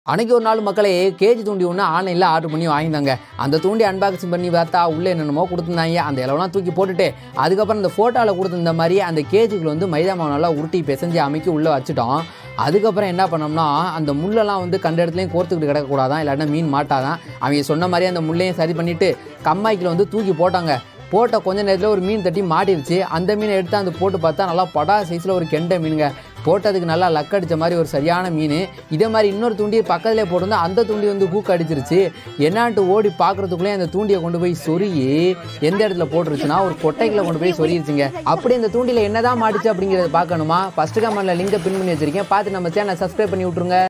அன்னைக்கு ஒரு நாள் மக்களே கேஜி தூண்டி ஒன்று ஆன்லைனில் ஆர்டர் பண்ணி வாங்கியிருந்தாங்க அந்த தூண்டி அன்பாக்சிங் பண்ணி பார்த்தா உள்ளே என்னென்னமோ கொடுத்துருந்தாங்க அந்த இலவெல்லாம் தூக்கி போட்டுட்டு அதுக்கப்புறம் அந்த ஃபோட்டோவில் கொடுத்துருந்த மாதிரி அந்த கேஜுக்குள்ள வந்து மைதா மாவு நல்லா உருட்டி பிசைஞ்சு அமைக்கி உள்ளே வச்சுட்டோம் அதுக்கப்புறம் என்ன பண்ணோம்னா அந்த முள்ளெல்லாம் வந்து கண்ட இடத்துலையும் கோர்த்துக்கிட்டு கிடக்கக்கூடாதான் இல்லாட்டா மீன் மாட்டாதான் அவங்க சொன்ன மாதிரி அந்த முள்ளையும் சரி பண்ணிவிட்டு கம்மாய்க்கில் வந்து தூக்கி போட்டாங்க போட்ட கொஞ்ச நேரத்தில் ஒரு மீன் தட்டி மாட்டிருச்சு அந்த மீனை எடுத்து அந்த போட்டு பார்த்தா நல்லா படா சைஸில் ஒரு கெண்டை மீனுங்க போட்டதுக்கு நல்லா லக் அடித்த மாதிரி ஒரு சரியான மீன் இதே மாதிரி இன்னொரு தூண்டி பக்கத்துலேயே போட்டிருந்தா அந்த தூண்டி வந்து ஹூக் அடிச்சிருச்சு என்னான்ட்டு ஓடி பார்க்கறதுக்குள்ளே அந்த தூண்டியை கொண்டு போய் சொருகி எந்த இடத்துல போட்டுருச்சுன்னா ஒரு கொட்டைக்குள்ள கொண்டு போய் சொருகிருச்சுங்க அப்படி இந்த தூண்டியில் என்னதான் மாட்டுச்சு அப்படிங்கிறத பார்க்கணுமா ஃபர்ஸ்ட் கமெண்ட்ல லிங்கை பின் பண்ணி வச்சிருக்கேன் பார்த்து நம்ம சேனலை சப்ஸ்கிரைப் பண்ணி விட்ருங்க